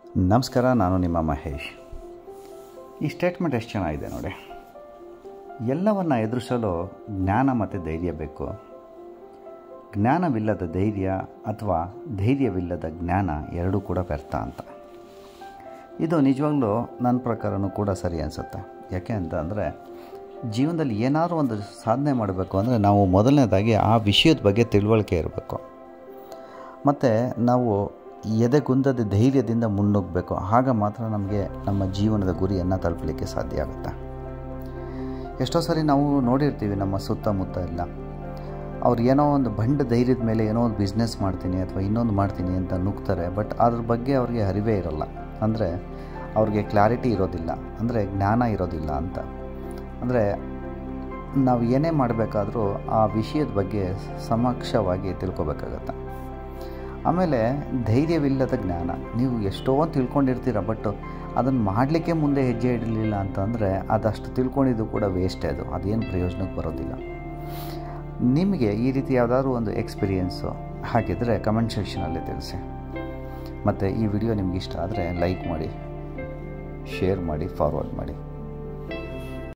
ನಮಸ್ಕಾರ ನಾನು ನಿಮ್ಮ ಮಹೇಶ್ ಈ ಸ್ಟೇಟ್ಮೆಂಟ್ ಎಷ್ಟು ಚೆನ್ನಾಗಿದೆ ನೋಡಿ ಎಲ್ಲವನ್ನು ಎದುರಿಸಲು ಜ್ಞಾನ ಮತ್ತು ಧೈರ್ಯ ಬೇಕು ಜ್ಞಾನವಿಲ್ಲದ ಧೈರ್ಯ ಅಥವಾ ಧೈರ್ಯವಿಲ್ಲದ ಜ್ಞಾನ ಎರಡೂ ಕೂಡ ವ್ಯರ್ಥ ಅಂತ ಇದು ನಿಜವಾಗ್ಲೂ ನನ್ನ ಪ್ರಕಾರನೂ ಕೂಡ ಸರಿ ಅನಿಸುತ್ತೆ ಯಾಕೆ ಅಂತ ಅಂದರೆ ಜೀವನದಲ್ಲಿ ಏನಾದರೂ ಒಂದು ಸಾಧನೆ ಮಾಡಬೇಕು ಅಂದರೆ ನಾವು ಮೊದಲನೇದಾಗಿ ಆ ವಿಷಯದ ಬಗ್ಗೆ ತಿಳುವಳಿಕೆ ಇರಬೇಕು ಮತ್ತು ನಾವು ಎದೆಗುಂದದ ಧೈರ್ಯದಿಂದ ಮುನ್ನುಗ್ಗಬೇಕು ಆಗ ಮಾತ್ರ ನಮಗೆ ನಮ್ಮ ಜೀವನದ ಗುರಿಯನ್ನು ತಲುಪಲಿಕ್ಕೆ ಸಾಧ್ಯ ಆಗುತ್ತೆ ಎಷ್ಟೋ ಸರಿ ನಾವು ನೋಡಿರ್ತೀವಿ ನಮ್ಮ ಸುತ್ತಮುತ್ತ ಎಲ್ಲ ಅವ್ರು ಏನೋ ಒಂದು ಬಂಡ ಧೈರ್ಯದ ಮೇಲೆ ಏನೋ ಒಂದು ಬಿಸ್ನೆಸ್ ಮಾಡ್ತೀನಿ ಅಥವಾ ಇನ್ನೊಂದು ಮಾಡ್ತೀನಿ ಅಂತ ನುಗ್ತಾರೆ ಬಟ್ ಅದ್ರ ಬಗ್ಗೆ ಅವ್ರಿಗೆ ಅರಿವೇ ಇರೋಲ್ಲ ಅಂದರೆ ಅವ್ರಿಗೆ ಕ್ಲಾರಿಟಿ ಇರೋದಿಲ್ಲ ಅಂದರೆ ಜ್ಞಾನ ಇರೋದಿಲ್ಲ ಅಂತ ಅಂದರೆ ನಾವು ಏನೇ ಮಾಡಬೇಕಾದ್ರೂ ಆ ವಿಷಯದ ಬಗ್ಗೆ ಸಮಕ್ಷವಾಗಿ ತಿಳ್ಕೊಬೇಕಾಗತ್ತೆ ಆಮೇಲೆ ಧೈರ್ಯವಿಲ್ಲದ ಜ್ಞಾನ ನೀವು ಎಷ್ಟೋ ತಿಳ್ಕೊಂಡಿರ್ತೀರ ಬಟ್ ಅದನ್ನು ಮಾಡಲಿಕ್ಕೆ ಮುಂದೆ ಹೆಜ್ಜೆ ಇಡಲಿಲ್ಲ ಅಂತಂದರೆ ಅದಷ್ಟು ತಿಳ್ಕೊಂಡಿದ್ದು ಕೂಡ ವೇಸ್ಟೇ ಅದು ಅದೇನು ಪ್ರಯೋಜನಕ್ಕೆ ಬರೋದಿಲ್ಲ ನಿಮಗೆ ಈ ರೀತಿ ಯಾವುದಾದ್ರೂ ಒಂದು ಎಕ್ಸ್ಪೀರಿಯೆನ್ಸು ಹಾಗಿದ್ದರೆ ಕಮೆಂಟ್ ಸೆಕ್ಷನಲ್ಲಿ ತಿಳಿಸಿ ಮತ್ತು ಈ ವಿಡಿಯೋ ನಿಮ್ಗೆ ಇಷ್ಟ ಆದರೆ ಲೈಕ್ ಮಾಡಿ ಶೇರ್ ಮಾಡಿ ಫಾರ್ವರ್ಡ್ ಮಾಡಿ